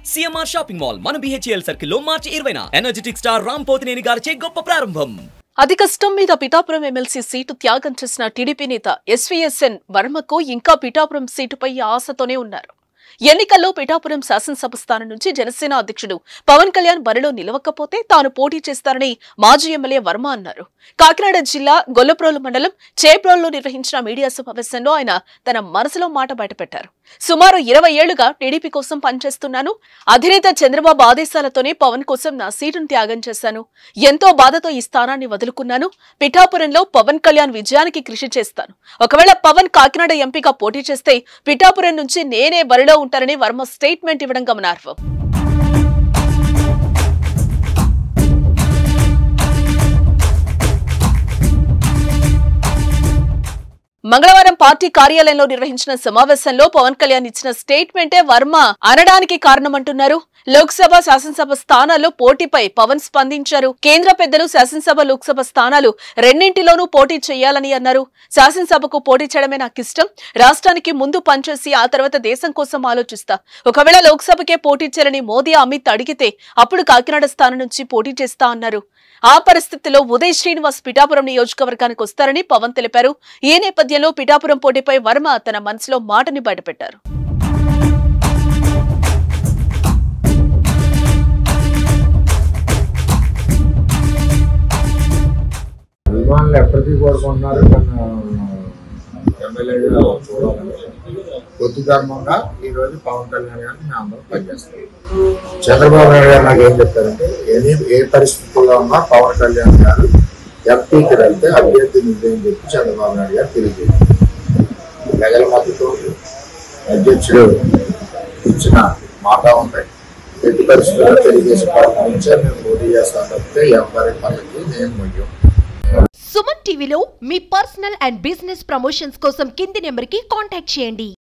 CMR shopping mall మన BHEL circle లో మార్చి ఇరవైన ఎనర్జెటిక్ స్టార్ రామ్ పోతినేని గారిచే గొప్ప ప్రారంభం అతి కష్టం మీద పిఠాపురం ఎమ్మెల్సీ సీటు త్యాగం చేసిన టీడీపీ నేత ఎస్వీఎస్ఎన్ వర్మకు ఇంకా పిఠాపురం సీటుపై ఆశతోనే ఉన్నారు ఎన్నికల్లో పిఠాపురం శాసనసభ స్థానం నుంచి జనసేన అధ్యక్షుడు పవన్ కళ్యాణ్ బరిలో నిలవకపోతే తాను పోటీ చేస్తారని మాజీ ఎమ్మెల్యే వర్మ అన్నారు కాకినాడ జిల్లా గొల్లప్రోలు మండలం చేప్రోల్లో నిర్వహించిన మీడియా సమావేశంలో ఆయన తన మనసులో మాట బయటపెట్టారు సుమారు ఇరవై ఏళ్లుగా టీడీపీ కోసం పనిచేస్తున్నాను అధినేత చంద్రబాబు ఆదేశాలతోనే పవన్ కోసం నా సీటును త్యాగం చేశాను ఎంతో బాధతో ఈ స్థానాన్ని వదులుకున్నాను పిఠాపురంలో పవన్ కళ్యాణ్ విజయానికి కృషి చేస్తాను ఒకవేళ పవన్ కాకినాడ ఎంపీగా పోటీ చేస్తే పిఠాపురం నుంచి నేనే బరిలో ఉంటారని వర్మ స్టేట్మెంట్ ఇవ్వడం గమనార్హం మంగళవారం పార్టీ కార్యాలయంలో నిర్వహించిన సమావేశంలో పవన్ కళ్యాణ్ ఇచ్చిన స్టేట్మెంటే వర్మ అనడానికి కారణమంటున్నారు లోక్సభ శాసనసభ స్థానాల్లో పోటీపై పవన్ స్పందించారు కేంద్ర పెద్దలు శాసనసభ లోక్సభ స్థానాలు రెండింటిలోనూ పోటీ చేయాలని అన్నారు శాసనసభకు పోటీ చేయడమే నాకు ఇష్టం రాష్ట్రానికి ముందు పనిచేసి ఆ తర్వాత దేశం కోసం ఆలోచిస్తా ఒకవేళ లోక్సభకే పోటీ చేయాలని మోదీ అమిత్ అడిగితే అప్పుడు కాకినాడ స్థానం నుంచి పోటీ చేస్తా అన్నారు ఆ పరిస్థితిలో ఉదయ్ శ్రీనివాస్ పిఠాపురం నియోజకవర్గానికి వస్తారని పవన్ తెలిపారు ఈ నేపథ్యంలో పిఠాపురం పోటీపై వర్మ తన మనసులో మాటని బయటపెట్టారు అభిమానులు ఎప్పటికీ కోరుకుంటున్నారు తను ఎమ్మెల్యేగా చూడాలని కొద్ది ధర్మంగా ఈ రోజు పవన్ కళ్యాణ్ గారిని మేము అందరం పనిచేస్తాం చంద్రబాబు నాయుడు గారు నాకు ఏం చెప్పారంటే ఎనీ ఏ పరిస్థితుల్లో ఉన్నా పవన్ కళ్యాణ్ గారు ఎంపీకి వెళ్తే అభ్యర్థి నిర్ణయం చెప్పి చంద్రబాబు నాయుడు గారు తెలియజేశారు ప్రజల మద్దతు అధ్యక్షుడు ఇచ్చిన మాట ఉంది ఎట్టి పరిస్థితుల్లో తెలుగుదేశం పార్టీ నుంచే మేము పోటీ చేస్తాం తప్పితే ఎవరి పనులకి నేను మొయ్యం సుమన్ టీవీలో మీ పర్సనల్ అండ్ బిజినెస్ ప్రమోషన్స్ కోసం కింది నెంబర్కి కాంటాక్ట్ చేయండి